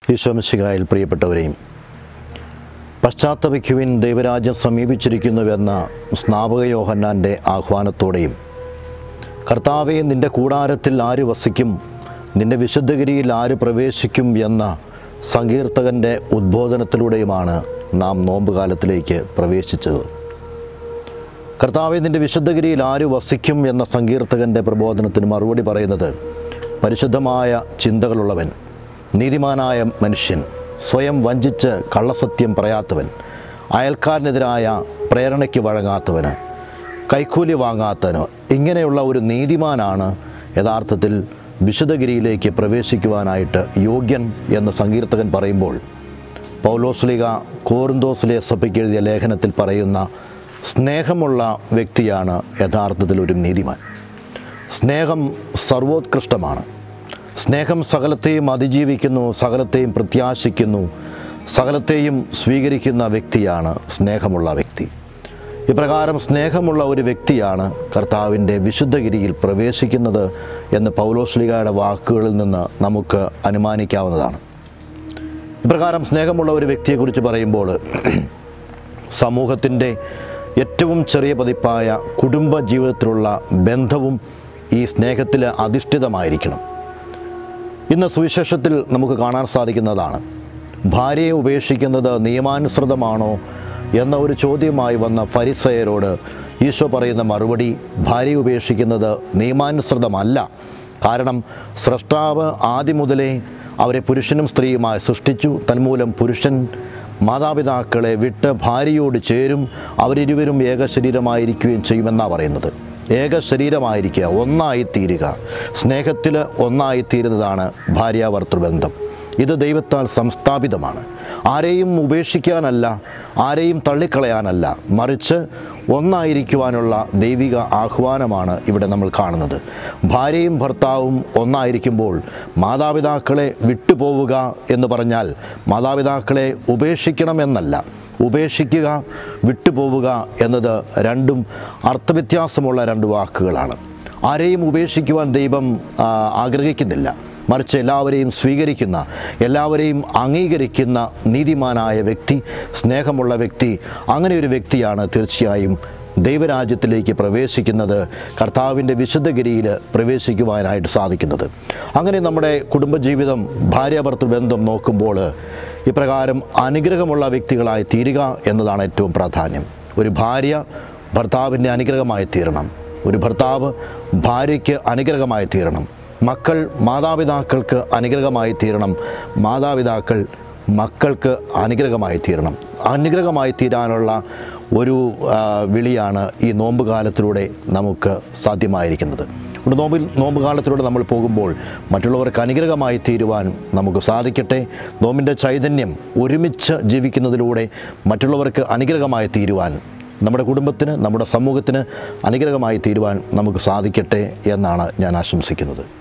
ഈശോമിശികായിൽ പ്രിയപ്പെട്ടവരെയും പശ്ചാത്തപിക്കുവിൻ ദൈവരാജ്യം സമീപിച്ചിരിക്കുന്നുവെന്ന സ്നാപക യോഹന്നാൻ്റെ ആഹ്വാനത്തോടെയും കർത്താവെ നിൻ്റെ കൂടാരത്തിൽ ആര് വസിക്കും നിൻ്റെ വിശുദ്ധഗിരിയിൽ ആര് പ്രവേശിക്കും എന്ന സങ്കീർത്തകൻ്റെ ഉദ്ബോധനത്തിലൂടെയുമാണ് നാം നോമ്പുകാലത്തിലേക്ക് പ്രവേശിച്ചത് കർത്താവെ നിൻ്റെ വിശുദ്ധഗിരിയിൽ ആര് വസിക്കും എന്ന സങ്കീർത്തകൻ്റെ പ്രബോധനത്തിന് മറുപടി പറയുന്നത് പരിശുദ്ധമായ ചിന്തകളുള്ളവൻ നീതിമാനായ മനുഷ്യൻ സ്വയം വഞ്ചിച്ച് കള്ളസത്യം പറയാത്തവൻ അയൽക്കാരനെതിരായ പ്രേരണയ്ക്ക് വഴങ്ങാത്തവന് കൈക്കൂലി വാങ്ങാത്തവന് ഇങ്ങനെയുള്ള ഒരു നീതിമാനാണ് യഥാർത്ഥത്തിൽ വിശുദ്ധഗിരിയിലേക്ക് പ്രവേശിക്കുവാനായിട്ട് യോഗ്യൻ എന്ന് സങ്കീർത്തകൻ പറയുമ്പോൾ പൗലോസ്ലിക കോറിന്തോസിലെ സഭയ്ക്ക് എഴുതിയ ലേഖനത്തിൽ പറയുന്ന സ്നേഹമുള്ള വ്യക്തിയാണ് യഥാർത്ഥത്തിൽ ഒരു നീതിമാൻ സ്നേഹം സർവോത്കൃഷ്ടമാണ് സ്നേഹം സകലത്തെയും അതിജീവിക്കുന്നു സകലത്തെയും പ്രത്യാശിക്കുന്നു സകലത്തെയും സ്വീകരിക്കുന്ന വ്യക്തിയാണ് സ്നേഹമുള്ള വ്യക്തി ഇപ്രകാരം സ്നേഹമുള്ള ഒരു വ്യക്തിയാണ് കർത്താവിൻ്റെ വിശുദ്ധഗിരിയിൽ പ്രവേശിക്കുന്നത് എന്ന് പൗലോസ്ലികയുടെ വാക്കുകളിൽ നിന്ന് നമുക്ക് അനുമാനിക്കാവുന്നതാണ് ഇപ്രകാരം സ്നേഹമുള്ള ഒരു വ്യക്തിയെക്കുറിച്ച് പറയുമ്പോൾ സമൂഹത്തിൻ്റെ ഏറ്റവും ചെറിയ പതിപ്പായ കുടുംബ ജീവിതത്തിലുള്ള ബന്ധവും ഈ സ്നേഹത്തിൽ അധിഷ്ഠിതമായിരിക്കണം ഇന്ന് സുവിശേഷത്തിൽ നമുക്ക് കാണാൻ സാധിക്കുന്നതാണ് ഭാര്യയെ ഉപേക്ഷിക്കുന്നത് നിയമാനുസൃതമാണോ എന്ന ഒരു ചോദ്യമായി വന്ന ഫരിസയരോട് ഈശോ പറയുന്ന മറുപടി ഭാര്യയെ ഉപേക്ഷിക്കുന്നത് നിയമാനുസൃതമല്ല കാരണം സ്രഷ്ടാവ് ആദ്യം മുതലേ അവരെ പുരുഷനും സ്ത്രീയുമായി സൃഷ്ടിച്ചു തന്മൂലം പുരുഷൻ മാതാപിതാക്കളെ വിട്ട് ഭാര്യയോട് ചേരും അവരിരുവരും ഏക ശരീരമായിരിക്കുകയും ചെയ്യുമെന്നാണ് പറയുന്നത് ഏക ശരീരമായിരിക്കുക ഒന്നായിത്തീരുക സ്നേഹത്തിൽ ഒന്നായിത്തീരുന്നതാണ് ഭാര്യാഭർത്തൃബന്ധം ഇത് ദൈവത്താൽ സംസ്ഥാപിതമാണ് ആരെയും ഉപേക്ഷിക്കാനല്ല ആരെയും തള്ളിക്കളയാനല്ല മറിച്ച് ഒന്നായിരിക്കുവാനുള്ള ദൈവിക ആഹ്വാനമാണ് ഇവിടെ നമ്മൾ കാണുന്നത് ഭാര്യയും ഭർത്താവും ഒന്നായിരിക്കുമ്പോൾ മാതാപിതാക്കളെ വിട്ടുപോവുക എന്ന് പറഞ്ഞാൽ മാതാപിതാക്കളെ ഉപേക്ഷിക്കണമെന്നല്ല ഉപേക്ഷിക്കുക വിട്ടുപോവുക എന്നത് രണ്ടും അർത്ഥവ്യത്യാസമുള്ള രണ്ട് വാക്കുകളാണ് ആരെയും ഉപേക്ഷിക്കുവാൻ ദൈവം ആ, ആഗ്രഹിക്കുന്നില്ല മറിച്ച് എല്ലാവരെയും സ്വീകരിക്കുന്ന എല്ലാവരെയും അംഗീകരിക്കുന്ന നീതിമാനായ വ്യക്തി സ്നേഹമുള്ള വ്യക്തി അങ്ങനെ ഒരു വ്യക്തിയാണ് തീർച്ചയായും ദൈവരാജ്യത്തിലേക്ക് പ്രവേശിക്കുന്നത് കർത്താവിൻ്റെ വിശുദ്ധഗിരിയിൽ പ്രവേശിക്കുവാനായിട്ട് സാധിക്കുന്നത് അങ്ങനെ നമ്മുടെ കുടുംബജീവിതം ഭാര്യാഭർത്തൃ ബന്ധം നോക്കുമ്പോൾ ഇപ്രകാരം അനുഗ്രഹമുള്ള വ്യക്തികളായി തീരുക എന്നതാണ് ഏറ്റവും പ്രാധാന്യം ഒരു ഭാര്യ ഭർത്താവിൻ്റെ അനുഗ്രഹമായി തീരണം ഒരു ഭർത്താവ് ഭാര്യയ്ക്ക് അനുഗ്രഹമായി തീരണം മക്കൾ മാതാപിതാക്കൾക്ക് അനുഗ്രഹമായി തീരണം മാതാപിതാക്കൾ മക്കൾക്ക് അനുഗ്രഹമായി തീരണം അനുഗ്രഹമായി തീരാനുള്ള ഒരു ആ, വിളിയാണ് ഈ നോമ്പ് കാലത്തിലൂടെ നമുക്ക് സാധ്യമായിരിക്കുന്നത് ഇവിടെ നോമ്പിൽ നോമ്പ് കാലത്തിലൂടെ നമ്മൾ പോകുമ്പോൾ മറ്റുള്ളവർക്ക് അനുഗ്രഹമായി തീരുവാൻ നമുക്ക് സാധിക്കട്ടെ നോമ്പിൻ്റെ ചൈതന്യം ഒരുമിച്ച് ജീവിക്കുന്നതിലൂടെ മറ്റുള്ളവർക്ക് അനുഗ്രഹമായി തീരുവാൻ നമ്മുടെ കുടുംബത്തിന് നമ്മുടെ സമൂഹത്തിന് അനുഗ്രഹമായി തീരുവാൻ നമുക്ക് സാധിക്കട്ടെ എന്നാണ് ഞാൻ ആശംസിക്കുന്നത്